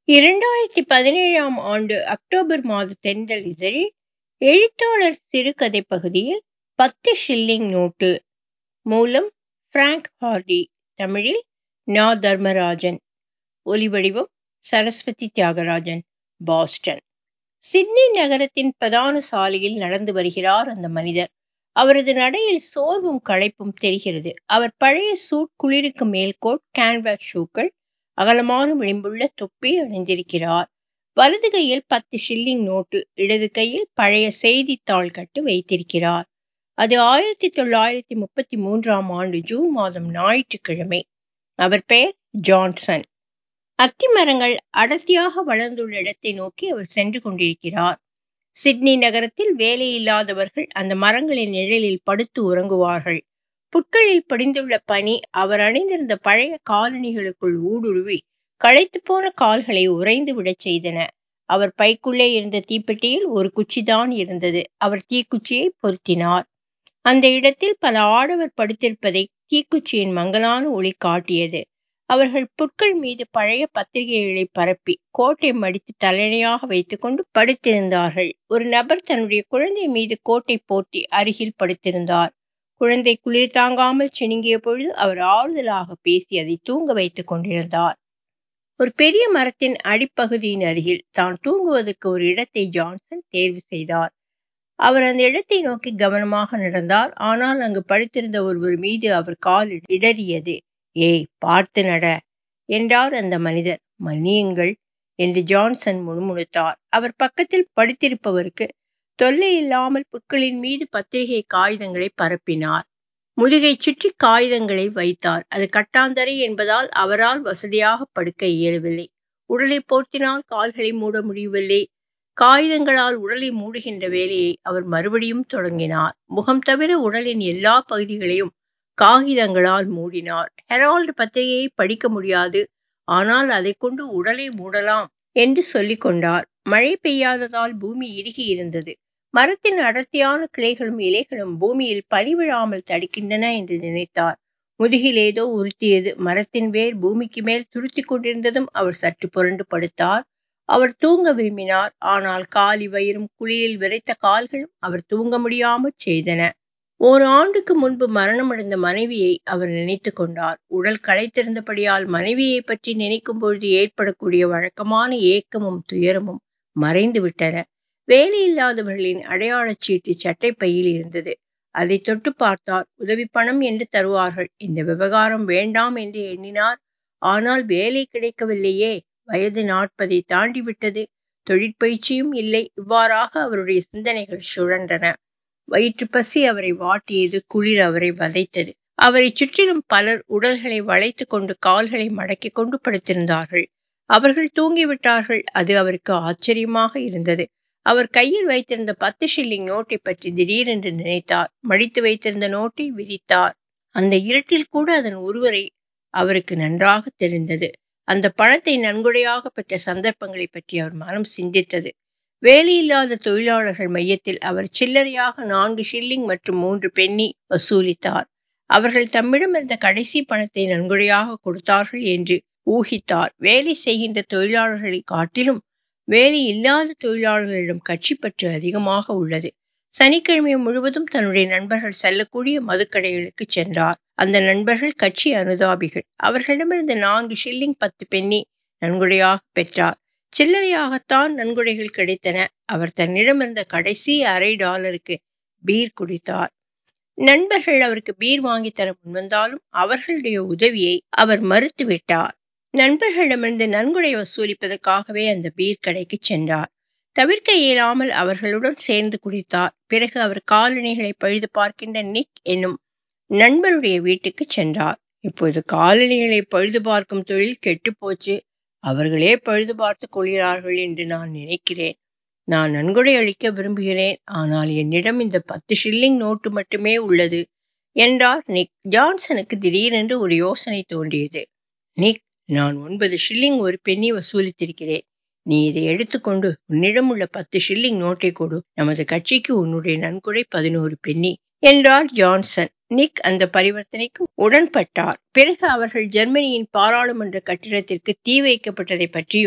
இரண்டாயிரத்தி பதினேழாம் ஆண்டு அக்டோபர் மாத தென்றல் இதழில் எழுத்தாளர் சிறுகதை பகுதியில் பத்து ஷில்லிங் நோட்டு மூலம் பிராங்க் ஹார்டி தமிழில் நா தர்மராஜன் ஒலிவடிவம் சரஸ்வதி தியாகராஜன் பாஸ்டன் சிட்னி நகரத்தின் பிரதான சாலையில் நடந்து வருகிறார் அந்த மனிதர் அவரது நடையில் சோர்வும் களைப்பும் தெரிகிறது அவர் பழைய சூட் குளிருக்கு மேல்கோட் கேன்வாஸ் ஷூக்கள் அகலமான விளிம்புள்ள தொப்பி அணிந்திருக்கிறார் வலது கையில் பத்து ஷில்லிங் நோட்டு இடது கையில் பழைய செய்தித்தாள் கட்டு வைத்திருக்கிறார் அது ஆயிரத்தி தொள்ளாயிரத்தி முப்பத்தி மூன்றாம் ஆண்டு ஜூன் மாதம் ஞாயிற்றுக்கிழமை அவர் பெயர் ஜான்சன் அத்தி மரங்கள் அடர்த்தியாக வளர்ந்துள்ள இடத்தை நோக்கி அவர் சென்று கொண்டிருக்கிறார் சிட்னி நகரத்தில் வேலையில்லாதவர்கள் அந்த மரங்களின் நிழலில் படுத்து உறங்குவார்கள் புட்களில் படிந்துள்ள பனி அவர் அணிந்திருந்த பழைய காலணிகளுக்குள் ஊடுருவி களைத்து போன கால்களை உறைந்து விடச் செய்தன அவர் பைக்குள்ளே இருந்த தீப்பெட்டியில் ஒரு குச்சிதான் இருந்தது அவர் தீக்குச்சியை பொருத்தினார் அந்த இடத்தில் பல ஆடவர் படுத்திருப்பதை தீக்குச்சியின் மங்கலான ஒளி காட்டியது அவர்கள் புட்கள் மீது பழைய பத்திரிகைகளை பரப்பி கோட்டை மடித்து தலையணையாக வைத்துக்கொண்டு படுத்திருந்தார்கள் ஒரு நபர் தன்னுடைய குழந்தை மீது கோட்டை போட்டி அருகில் படுத்திருந்தார் குழந்தை குளிர் தாங்காமல் சினுங்கிய பொழுது அவர் ஆறுதலாக பேசி அதை தூங்க வைத்துக் கொண்டிருந்தார் ஒரு பெரிய மரத்தின் அடிப்பகுதியின் அருகில் தான் தூங்குவதற்கு ஒரு இடத்தை ஜான்சன் தேர்வு செய்தார் அவர் அந்த இடத்தை நோக்கி கவனமாக நடந்தார் ஆனால் அங்கு படுத்திருந்த ஒருவர் மீது அவர் கால் இடறியது ஏய் பார்த்து நட என்றார் அந்த மனிதர் மன்னியுங்கள் என்று ஜான்சன் முணுமுணுத்தார் அவர் பக்கத்தில் படுத்திருப்பவருக்கு தொல்லை இல்லாமல் புட்களின் மீது பத்திரிகை காகிதங்களை பரப்பினார் முதுகை சுற்றி காகிதங்களை வைத்தார் அது கட்டாந்தரை என்பதால் அவரால் வசதியாக படுக்க இயலவில்லை உடலை போர்த்தினால் கால்களை மூட முடியவில்லை காகிதங்களால் உடலை மூடுகின்ற வேலையை அவர் மறுபடியும் தொடங்கினார் முகம் தவிர உடலின் எல்லா பகுதிகளையும் காகிதங்களால் மூடினார் ஹெரால்டு பத்திரிகையை படிக்க முடியாது ஆனால் அதை கொண்டு உடலை மூடலாம் என்று சொல்லிக் கொண்டார் மழை பெய்யாததால் பூமி இறுகி இருந்தது மரத்தின் அடர்த்தியான கிளைகளும் இலைகளும் பூமியில் பனி விழாமல் தடுக்கின்றன என்று நினைத்தார் முதுகில் ஏதோ உறுத்தியது மரத்தின் வேர் பூமிக்கு மேல் துருத்தி கொண்டிருந்ததும் அவர் சற்று புரண்டு படுத்தார் அவர் தூங்க விரும்பினார் ஆனால் காலி வயிறும் குளிரில் விரைத்த கால்களும் அவர் தூங்க முடியாமல் செய்தன ஓர் ஆண்டுக்கு முன்பு மரணமடைந்த மனைவியை அவர் நினைத்து கொண்டார் உடல் களைத்திருந்தபடியால் மனைவியை பற்றி நினைக்கும் பொழுது ஏற்படக்கூடிய வழக்கமான ஏக்கமும் துயரமும் மறைந்து விட்டன வேலையில்லாதவர்களின் அடையாளச் சீட்டு சட்டை பையில் இருந்தது அதை தொட்டு பார்த்தார் உதவி பணம் என்று தருவார்கள் இந்த விவகாரம் வேண்டாம் என்று எண்ணினார் ஆனால் வேலை கிடைக்கவில்லையே வயது நாற்பதை தாண்டி விட்டது தொழிற்பயிற்சியும் இல்லை இவ்வாறாக அவருடைய சிந்தனைகள் சுழன்றன வயிற்று பசி அவரை வாட்டியது குளிர் அவரை வதைத்தது அவரை சுற்றிலும் பலர் உடல்களை வளைத்து கொண்டு கால்களை மடக்கி கொண்டு படுத்திருந்தார்கள் அவர்கள் தூங்கிவிட்டார்கள் அது அவருக்கு ஆச்சரியமாக இருந்தது அவர் கையில் வைத்திருந்த பத்து ஷில்லிங் நோட்டை பற்றி திடீரென்று நினைத்தார் மடித்து வைத்திருந்த நோட்டை விரித்தார் அந்த இருட்டில் கூட அதன் ஒருவரை அவருக்கு நன்றாக தெரிந்தது அந்த பணத்தை நன்கொடையாக பெற்ற சந்தர்ப்பங்களை பற்றி அவர் மனம் சிந்தித்தது வேலையில்லாத தொழிலாளர்கள் மையத்தில் அவர் சில்லறையாக நான்கு ஷில்லிங் மற்றும் மூன்று பென்னி வசூலித்தார் அவர்கள் தம்மிடம் இருந்த கடைசி பணத்தை நன்கொடையாக கொடுத்தார்கள் என்று ஊகித்தார் வேலை செய்கின்ற தொழிலாளர்களை காட்டிலும் வேலை இல்லாத தொழிலாளர்களிடம் கட்சி பற்று அதிகமாக உள்ளது சனிக்கிழமை முழுவதும் தன்னுடைய நண்பர்கள் செல்லக்கூடிய மதுக்கடைகளுக்கு சென்றார் அந்த நண்பர்கள் கட்சி அனுதாபிகள் அவர்களிடமிருந்து நான்கு ஷில்லிங் பத்து பென்னி நன்கொடையாக பெற்றார் சில்லறையாகத்தான் நன்கொடைகள் கிடைத்தன அவர் தன்னிடமிருந்த கடைசி அரை டாலருக்கு பீர் குடித்தார் நண்பர்கள் அவருக்கு பீர் வாங்கி தர முன்வந்தாலும் அவர்களுடைய உதவியை அவர் மறுத்துவிட்டார் நண்பர்களிடமிருந்து நன்கொடை வசூலிப்பதற்காகவே அந்த பீர் கடைக்கு சென்றார் தவிர்க்க இயலாமல் அவர்களுடன் சேர்ந்து குடித்தார் பிறகு அவர் காலணிகளை பழுது பார்க்கின்ற நிக் என்னும் நண்பருடைய வீட்டுக்கு சென்றார் இப்போது காலணிகளை பழுது பார்க்கும் தொழில் கெட்டு போச்சு அவர்களே பழுது பார்த்து கொள்கிறார்கள் என்று நான் நினைக்கிறேன் நான் நன்கொடை அளிக்க விரும்புகிறேன் ஆனால் என்னிடம் இந்த பத்து ஷில்லிங் நோட்டு மட்டுமே உள்ளது என்றார் நிக் ஜான்சனுக்கு திடீரென்று ஒரு யோசனை தோன்றியது நிக் நான் ஒன்பது ஷில்லிங் ஒரு பெண்ணி வசூலித்திருக்கிறேன் நீ இதை எடுத்துக்கொண்டு உன்னிடம் உள்ள பத்து ஷில்லிங் நோட்டை கொடு நமது கட்சிக்கு உன்னுடைய நன்கொடை பதினோரு பென்னி என்றார் ஜான்சன் நிக் அந்த பரிவர்த்தனைக்கு உடன்பட்டார் பிறகு அவர்கள் ஜெர்மனியின் பாராளுமன்ற கட்டிடத்திற்கு தீ வைக்கப்பட்டதை பற்றியும்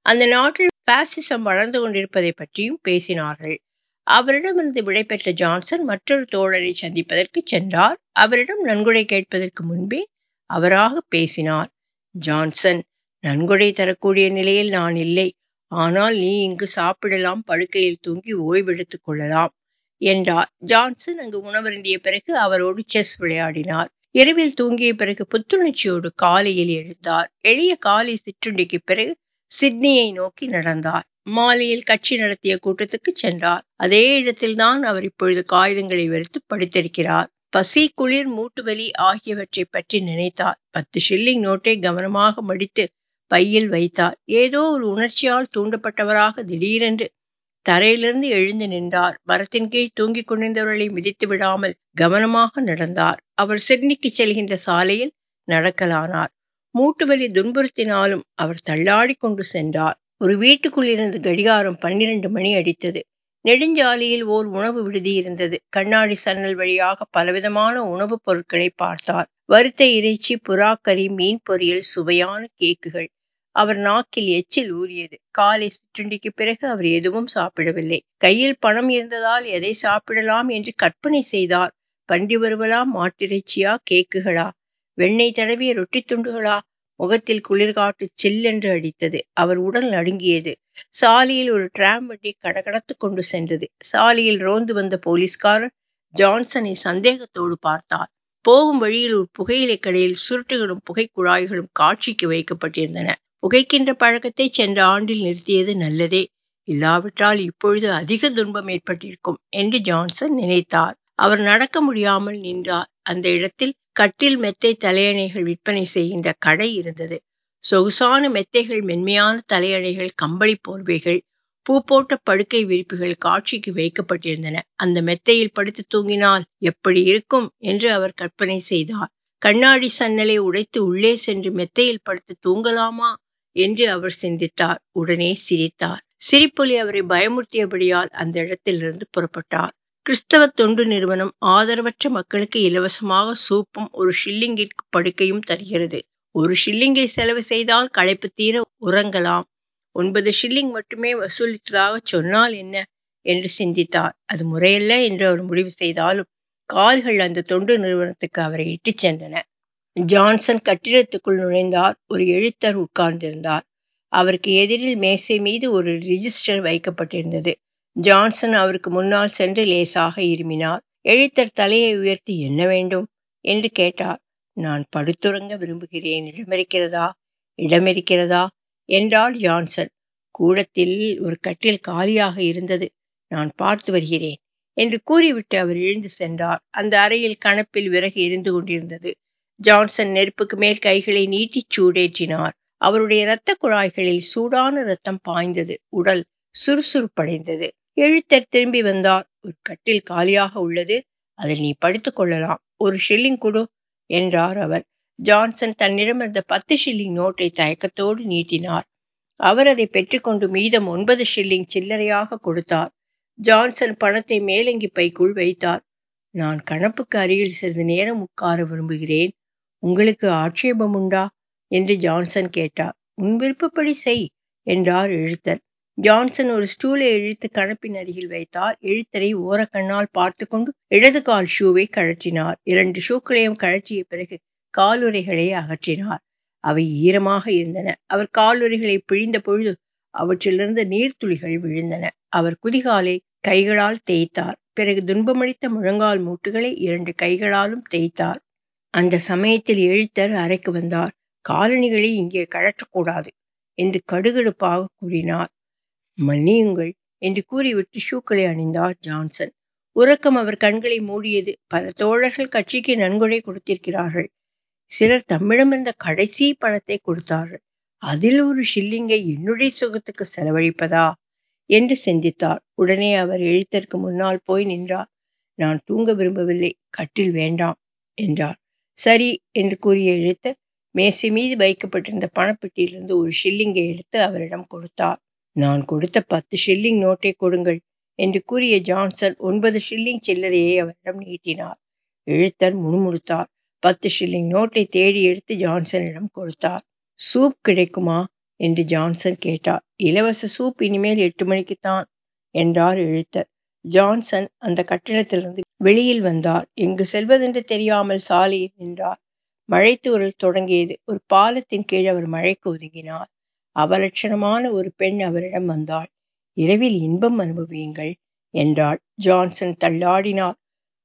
அந்த நாட்டில் பாசிசம் வளர்ந்து கொண்டிருப்பதை பற்றியும் பேசினார்கள் அவரிடமிருந்து விடைபெற்ற ஜான்சன் மற்றொரு தோழரை சந்திப்பதற்கு சென்றார் அவரிடம் நன்கொடை கேட்பதற்கு முன்பே அவராக பேசினார் ஜான்சன் நன்கொடை தரக்கூடிய நிலையில் நான் இல்லை ஆனால் நீ இங்கு சாப்பிடலாம் படுக்கையில் தூங்கி ஓய்வெடுத்துக் கொள்ளலாம் என்றார் ஜான்சன் அங்கு உணவருந்திய பிறகு அவரோடு செஸ் விளையாடினார் இரவில் தூங்கிய பிறகு புத்துணர்ச்சியோடு காலையில் எழுந்தார் எளிய காலை சிற்றுண்டிக்கு பிறகு சிட்னியை நோக்கி நடந்தார் மாலையில் கட்சி நடத்திய கூட்டத்துக்கு சென்றார் அதே இடத்தில்தான் அவர் இப்பொழுது காகிதங்களை வெறுத்து படுத்திருக்கிறார் பசி குளிர் மூட்டுவலி ஆகியவற்றை பற்றி நினைத்தார் பத்து ஷில்லிங் நோட்டை கவனமாக மடித்து பையில் வைத்தார் ஏதோ ஒரு உணர்ச்சியால் தூண்டப்பட்டவராக திடீரென்று தரையிலிருந்து எழுந்து நின்றார் மரத்தின் கீழ் தூங்கிக் கொண்டிருந்தவர்களை மிதித்து விடாமல் கவனமாக நடந்தார் அவர் சிட்னிக்கு செல்கின்ற சாலையில் நடக்கலானார் மூட்டுவலி துன்புறுத்தினாலும் அவர் தள்ளாடி கொண்டு சென்றார் ஒரு வீட்டுக்குள் இருந்து கடிகாரம் பன்னிரண்டு மணி அடித்தது நெடுஞ்சாலையில் ஓர் உணவு விடுதி இருந்தது கண்ணாடி சன்னல் வழியாக பலவிதமான உணவுப் பொருட்களை பார்த்தார் வறுத்த இறைச்சி புறாக்கறி மீன் பொரியல் சுவையான கேக்குகள் அவர் நாக்கில் எச்சில் ஊறியது காலை சிற்றுண்டிக்கு பிறகு அவர் எதுவும் சாப்பிடவில்லை கையில் பணம் இருந்ததால் எதை சாப்பிடலாம் என்று கற்பனை செய்தார் பன்றி வருவலா மாட்டிறைச்சியா கேக்குகளா வெண்ணெய் தடவிய ரொட்டி துண்டுகளா முகத்தில் குளிர்காட்டு சில்லென்று அடித்தது அவர் உடல் நடுங்கியது சாலையில் ஒரு டிராம் வண்டி கடகடத்து கொண்டு சென்றது சாலையில் ரோந்து வந்த போலீஸ்காரர் ஜான்சனை சந்தேகத்தோடு பார்த்தார் போகும் வழியில் ஒரு புகையிலை கடையில் சுருட்டுகளும் புகை குழாய்களும் காட்சிக்கு வைக்கப்பட்டிருந்தன புகைக்கின்ற பழக்கத்தை சென்ற ஆண்டில் நிறுத்தியது நல்லதே இல்லாவிட்டால் இப்பொழுது அதிக துன்பம் ஏற்பட்டிருக்கும் என்று ஜான்சன் நினைத்தார் அவர் நடக்க முடியாமல் நின்றார் அந்த இடத்தில் கட்டில் மெத்தை தலையணைகள் விற்பனை செய்கின்ற கடை இருந்தது சொகுசான மெத்தைகள் மென்மையான தலையணைகள் கம்பளி போர்வைகள் பூ போட்ட படுக்கை விரிப்புகள் காட்சிக்கு வைக்கப்பட்டிருந்தன அந்த மெத்தையில் படுத்து தூங்கினால் எப்படி இருக்கும் என்று அவர் கற்பனை செய்தார் கண்ணாடி சன்னலை உடைத்து உள்ளே சென்று மெத்தையில் படுத்து தூங்கலாமா என்று அவர் சிந்தித்தார் உடனே சிரித்தார் சிரிப்பொலி அவரை பயமுறுத்தியபடியால் அந்த இடத்திலிருந்து புறப்பட்டார் கிறிஸ்தவ தொண்டு நிறுவனம் ஆதரவற்ற மக்களுக்கு இலவசமாக சூப்பும் ஒரு ஷில்லிங்கிற்கு படுக்கையும் தருகிறது ஒரு ஷில்லிங்கை செலவு செய்தால் களைப்பு தீர உறங்கலாம் ஒன்பது ஷில்லிங் மட்டுமே வசூலித்ததாக சொன்னால் என்ன என்று சிந்தித்தார் அது முறையல்ல என்று அவர் முடிவு செய்தாலும் கால்கள் அந்த தொண்டு நிறுவனத்துக்கு அவரை இட்டுச் சென்றன ஜான்சன் கட்டிடத்துக்குள் நுழைந்தார் ஒரு எழுத்தர் உட்கார்ந்திருந்தார் அவருக்கு எதிரில் மேசை மீது ஒரு ரிஜிஸ்டர் வைக்கப்பட்டிருந்தது ஜான்சன் அவருக்கு முன்னால் சென்று லேசாக இருமினார் எழுத்தர் தலையை உயர்த்தி என்ன வேண்டும் என்று கேட்டார் நான் படுத்துறங்க விரும்புகிறேன் இடமிருக்கிறதா இடமிருக்கிறதா என்றாள் ஜான்சன் கூடத்தில் ஒரு கட்டில் காலியாக இருந்தது நான் பார்த்து வருகிறேன் என்று கூறிவிட்டு அவர் எழுந்து சென்றார் அந்த அறையில் கணப்பில் விறகு எரிந்து கொண்டிருந்தது ஜான்சன் நெருப்புக்கு மேல் கைகளை நீட்டி சூடேற்றினார் அவருடைய இரத்த குழாய்களில் சூடான ரத்தம் பாய்ந்தது உடல் சுறுசுறுப்படைந்தது எழுத்தர் திரும்பி வந்தார் ஒரு கட்டில் காலியாக உள்ளது அதில் நீ படுத்துக் கொள்ளலாம் ஒரு ஷில்லிங் கொடு என்றார் அவர் ஜான்சன் தன்னிடம் இருந்த பத்து ஷில்லிங் நோட்டை தயக்கத்தோடு நீட்டினார் அவர் அதை பெற்றுக்கொண்டு மீதம் ஒன்பது ஷில்லிங் சில்லறையாக கொடுத்தார் ஜான்சன் பணத்தை மேலங்கி பைக்குள் வைத்தார் நான் கணப்புக்கு அருகில் சிறிது நேரம் உட்கார விரும்புகிறேன் உங்களுக்கு ஆட்சேபம் உண்டா என்று ஜான்சன் கேட்டார் உன் விருப்பப்படி செய் என்றார் எழுத்தர் ஜான்சன் ஒரு ஸ்டூலை இழுத்து கணப்பின் அருகில் வைத்தார் எழுத்தரை ஓரக்கண்ணால் பார்த்து கொண்டு இடது கால் ஷூவை கழற்றினார் இரண்டு ஷூக்களையும் கழற்றிய பிறகு காலுறைகளை அகற்றினார் அவை ஈரமாக இருந்தன அவர் காலுறைகளை பிழிந்த பொழுது அவற்றிலிருந்து நீர்த்துளிகள் விழுந்தன அவர் குதிகாலை கைகளால் தேய்த்தார் பிறகு துன்பமளித்த முழங்கால் மூட்டுகளை இரண்டு கைகளாலும் தேய்த்தார் அந்த சமயத்தில் எழுத்தர் அறைக்கு வந்தார் காலணிகளை இங்கே கழற்றக்கூடாது என்று கடுகடுப்பாக கூறினார் மன்னியுங்கள் என்று கூறிவிட்டு ஷூக்களை அணிந்தார் ஜான்சன் உறக்கம் அவர் கண்களை மூடியது பல தோழர்கள் கட்சிக்கு நன்கொடை கொடுத்திருக்கிறார்கள் சிலர் தம்மிடமிருந்த கடைசி பணத்தை கொடுத்தார்கள் அதில் ஒரு ஷில்லிங்கை என்னுடைய சுகத்துக்கு செலவழிப்பதா என்று சிந்தித்தார் உடனே அவர் எழுத்தருக்கு முன்னால் போய் நின்றார் நான் தூங்க விரும்பவில்லை கட்டில் வேண்டாம் என்றார் சரி என்று கூறிய எழுத்தர் மேசை மீது வைக்கப்பட்டிருந்த பணப்பெட்டியிலிருந்து ஒரு ஷில்லிங்கை எடுத்து அவரிடம் கொடுத்தார் நான் கொடுத்த பத்து ஷில்லிங் நோட்டை கொடுங்கள் என்று கூறிய ஜான்சன் ஒன்பது ஷில்லிங் சில்லறையை அவரிடம் நீட்டினார் எழுத்தர் முணுமுணுத்தார் பத்து ஷில்லிங் நோட்டை தேடி எடுத்து ஜான்சனிடம் கொடுத்தார் சூப் கிடைக்குமா என்று ஜான்சன் கேட்டார் இலவச சூப் இனிமேல் எட்டு மணிக்குத்தான் என்றார் எழுத்தர் ஜான்சன் அந்த கட்டிடத்திலிருந்து வெளியில் வந்தார் எங்கு செல்வதென்று தெரியாமல் சாலையில் நின்றார் மழைத்தூரல் தொடங்கியது ஒரு பாலத்தின் கீழ் அவர் மழைக்கு ஒதுங்கினார் அவலட்சணமான ஒரு பெண் அவரிடம் வந்தாள் இரவில் இன்பம் அனுபவியுங்கள் என்றாள் ஜான்சன் தள்ளாடினார்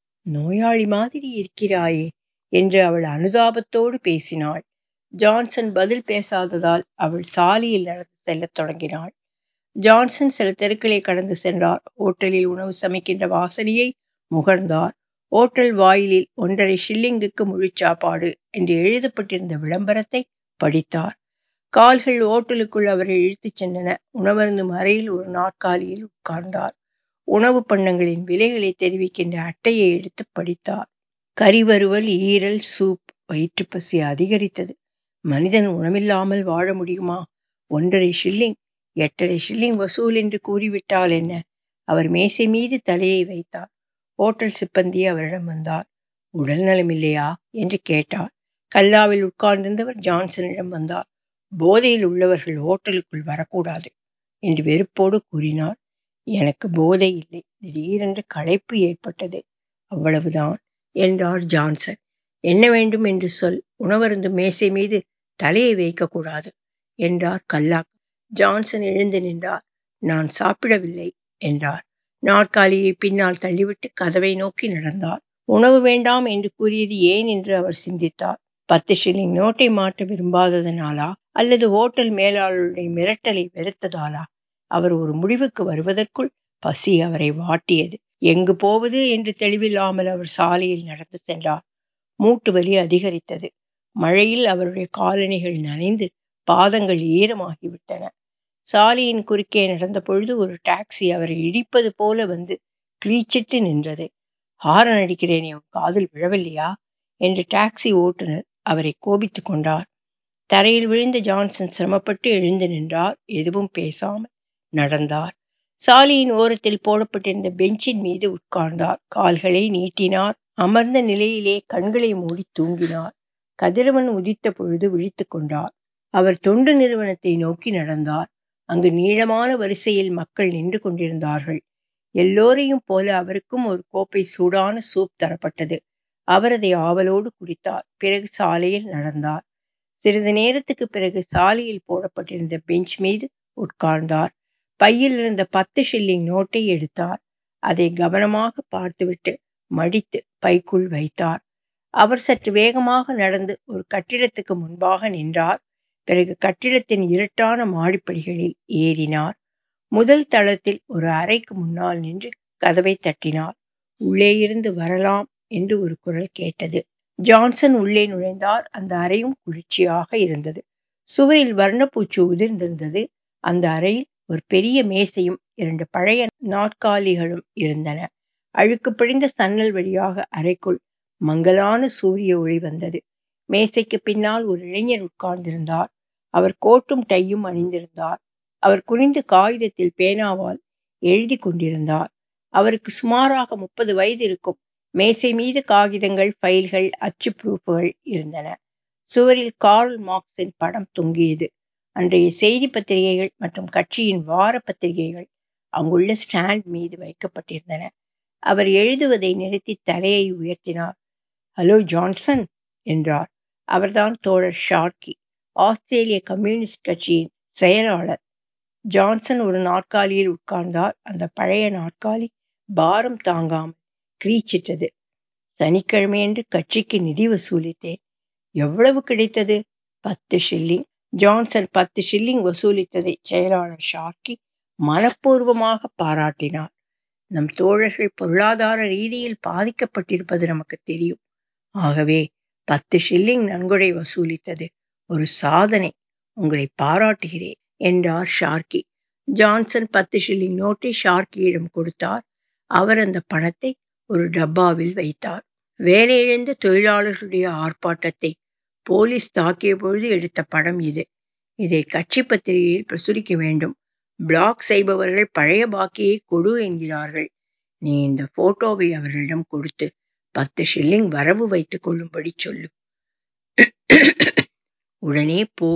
நோயாளி மாதிரி இருக்கிறாயே என்று அவள் அனுதாபத்தோடு பேசினாள் ஜான்சன் பதில் பேசாததால் அவள் சாலையில் நடந்து செல்லத் தொடங்கினாள் ஜான்சன் சில தெருக்களை கடந்து சென்றார் ஓட்டலில் உணவு சமைக்கின்ற வாசனையை முகர்ந்தார் ஓட்டல் வாயிலில் ஒன்றரை ஷில்லிங்குக்கு முழு சாப்பாடு என்று எழுதப்பட்டிருந்த விளம்பரத்தை படித்தார் கால்கள் ஓட்டலுக்குள் அவரை இழுத்துச் சென்றன உணவருந்தும் அறையில் ஒரு நாற்காலியில் உட்கார்ந்தார் உணவு பண்டங்களின் விலைகளை தெரிவிக்கின்ற அட்டையை எடுத்து படித்தார் கறிவறுவல் ஈரல் சூப் வயிற்று பசி அதிகரித்தது மனிதன் உணவில்லாமல் வாழ முடியுமா ஒன்றரை ஷில்லிங் எட்டரை ஷில்லிங் வசூல் என்று கூறிவிட்டால் என்ன அவர் மேசை மீது தலையை வைத்தார் ஓட்டல் சிப்பந்தி அவரிடம் வந்தார் உடல் நலமில்லையா என்று கேட்டார் கல்லாவில் உட்கார்ந்திருந்தவர் ஜான்சனிடம் வந்தார் போதையில் உள்ளவர்கள் ஓட்டலுக்குள் வரக்கூடாது என்று வெறுப்போடு கூறினார் எனக்கு போதை இல்லை திடீரென்று களைப்பு ஏற்பட்டது அவ்வளவுதான் என்றார் ஜான்சன் என்ன வேண்டும் என்று சொல் உணவருந்து மேசை மீது தலையை வைக்கக்கூடாது என்றார் கல்லாக் ஜான்சன் எழுந்து நின்றார் நான் சாப்பிடவில்லை என்றார் நாற்காலியை பின்னால் தள்ளிவிட்டு கதவை நோக்கி நடந்தார் உணவு வேண்டாம் என்று கூறியது ஏன் என்று அவர் சிந்தித்தார் பத்து ஷில்லிங் நோட்டை மாற்ற விரும்பாததனாலா அல்லது ஹோட்டல் மேலாளருடைய மிரட்டலை வெறுத்ததாலா அவர் ஒரு முடிவுக்கு வருவதற்குள் பசி அவரை வாட்டியது எங்கு போவது என்று தெளிவில்லாமல் அவர் சாலையில் நடந்து சென்றார் மூட்டு வலி அதிகரித்தது மழையில் அவருடைய காலணிகள் நனைந்து பாதங்கள் ஈரமாகிவிட்டன சாலையின் குறுக்கே நடந்த பொழுது ஒரு டாக்ஸி அவரை இடிப்பது போல வந்து கிளீச்சிட்டு நின்றது ஹாரன் அடிக்கிறேன் என் காதில் விழவில்லையா என்று டாக்ஸி ஓட்டுநர் அவரை கோபித்துக் கொண்டார் தரையில் விழுந்த ஜான்சன் சிரமப்பட்டு எழுந்து நின்றார் எதுவும் பேசாமல் நடந்தார் சாலையின் ஓரத்தில் போடப்பட்டிருந்த பெஞ்சின் மீது உட்கார்ந்தார் கால்களை நீட்டினார் அமர்ந்த நிலையிலே கண்களை மூடி தூங்கினார் கதிரவன் உதித்த பொழுது விழித்து கொண்டார் அவர் தொண்டு நிறுவனத்தை நோக்கி நடந்தார் அங்கு நீளமான வரிசையில் மக்கள் நின்று கொண்டிருந்தார்கள் எல்லோரையும் போல அவருக்கும் ஒரு கோப்பை சூடான சூப் தரப்பட்டது அவர் அதை ஆவலோடு குடித்தார் பிறகு சாலையில் நடந்தார் சிறிது நேரத்துக்கு பிறகு சாலையில் போடப்பட்டிருந்த பெஞ்ச் மீது உட்கார்ந்தார் பையில் இருந்த பத்து ஷில்லிங் நோட்டை எடுத்தார் அதை கவனமாக பார்த்துவிட்டு மடித்து பைக்குள் வைத்தார் அவர் சற்று வேகமாக நடந்து ஒரு கட்டிடத்துக்கு முன்பாக நின்றார் பிறகு கட்டிடத்தின் இருட்டான மாடிப்படிகளில் ஏறினார் முதல் தளத்தில் ஒரு அறைக்கு முன்னால் நின்று கதவை தட்டினார் உள்ளே இருந்து வரலாம் என்று ஒரு குரல் கேட்டது ஜான்சன் உள்ளே நுழைந்தார் அந்த அறையும் குளிர்ச்சியாக இருந்தது சுவரில் வர்ணப்பூச்சு உதிர்ந்திருந்தது அந்த அறையில் ஒரு பெரிய மேசையும் இரண்டு பழைய நாற்காலிகளும் இருந்தன அழுக்கு பிடிந்த சன்னல் வழியாக அறைக்குள் மங்கலான சூரிய ஒளி வந்தது மேசைக்கு பின்னால் ஒரு இளைஞர் உட்கார்ந்திருந்தார் அவர் கோட்டும் டையும் அணிந்திருந்தார் அவர் குனிந்து காகிதத்தில் பேனாவால் எழுதி கொண்டிருந்தார் அவருக்கு சுமாராக முப்பது வயது இருக்கும் மேசை மீது காகிதங்கள் ஃபைல்கள் அச்சு ப்ரூஃப்கள் இருந்தன சுவரில் கார்ல் மார்க்ஸின் படம் தொங்கியது அன்றைய செய்தி பத்திரிகைகள் மற்றும் கட்சியின் வார பத்திரிகைகள் அங்குள்ள ஸ்டாண்ட் மீது வைக்கப்பட்டிருந்தன அவர் எழுதுவதை நிறுத்தி தலையை உயர்த்தினார் ஹலோ ஜான்சன் என்றார் அவர்தான் தோழர் ஷார்கி ஆஸ்திரேலிய கம்யூனிஸ்ட் கட்சியின் செயலாளர் ஜான்சன் ஒரு நாற்காலியில் உட்கார்ந்தார் அந்த பழைய நாற்காலி பாரம் தாங்காமல் கிரீச்சிட்டது சனிக்கிழமையன்று கட்சிக்கு நிதி வசூலித்தேன் எவ்வளவு கிடைத்தது பத்து ஷில்லிங் ஜான்சன் பத்து ஷில்லிங் வசூலித்ததை செயலாளர் ஷார்கி மனப்பூர்வமாக பாராட்டினார் நம் தோழர்கள் பொருளாதார ரீதியில் பாதிக்கப்பட்டிருப்பது நமக்கு தெரியும் ஆகவே பத்து ஷில்லிங் நன்கொடை வசூலித்தது ஒரு சாதனை உங்களை பாராட்டுகிறேன் என்றார் ஷார்கி ஜான்சன் பத்து ஷில்லிங் நோட்டை ஷார்கியிடம் கொடுத்தார் அவர் அந்த பணத்தை ஒரு டப்பாவில் வைத்தார் வேலை இழந்த தொழிலாளர்களுடைய ஆர்ப்பாட்டத்தை போலீஸ் தாக்கிய பொழுது எடுத்த படம் இது இதை கட்சி பத்திரிகையில் பிரசுரிக்க வேண்டும் பிளாக் செய்பவர்கள் பழைய பாக்கியை கொடு என்கிறார்கள் நீ இந்த போட்டோவை அவர்களிடம் கொடுத்து பத்து ஷில்லிங் வரவு வைத்துக் கொள்ளும்படி சொல்லு உடனே போ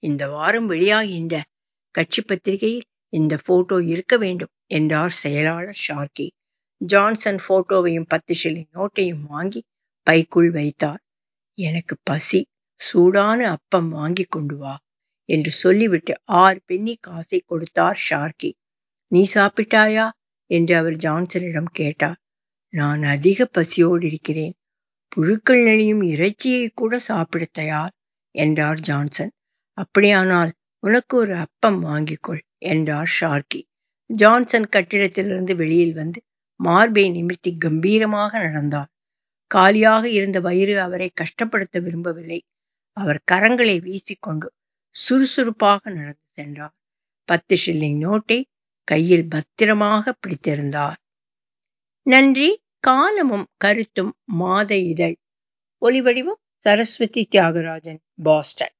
இந்த வாரம் வெளியாகின்ற கட்சி பத்திரிகையில் இந்த போட்டோ இருக்க வேண்டும் என்றார் செயலாளர் ஷார்கி ஜான்சன் போட்டோவையும் பத்து ஷில்லிங் நோட்டையும் வாங்கி பைக்குள் வைத்தார் எனக்கு பசி சூடான அப்பம் வாங்கி கொண்டு வா என்று சொல்லிவிட்டு ஆறு பென்னி காசை கொடுத்தார் ஷார்கி நீ சாப்பிட்டாயா என்று அவர் ஜான்சனிடம் கேட்டார் நான் அதிக பசியோடு இருக்கிறேன் புழுக்கள் நெளியும் இறைச்சியை கூட சாப்பிட தயார் என்றார் ஜான்சன் அப்படியானால் உனக்கு ஒரு அப்பம் வாங்கிக்கொள் என்றார் ஷார்கி ஜான்சன் கட்டிடத்திலிருந்து வெளியில் வந்து மார்பை நிமிர்த்தி கம்பீரமாக நடந்தார் காலியாக இருந்த வயிறு அவரை கஷ்டப்படுத்த விரும்பவில்லை அவர் கரங்களை வீசிக்கொண்டு சுறுசுறுப்பாக நடந்து சென்றார் பத்து ஷில்லிங் நோட்டை கையில் பத்திரமாக பிடித்திருந்தார் நன்றி காலமும் கருத்தும் மாத இதழ் ஒலிவடிவம் சரஸ்வதி தியாகராஜன் பாஸ்டன்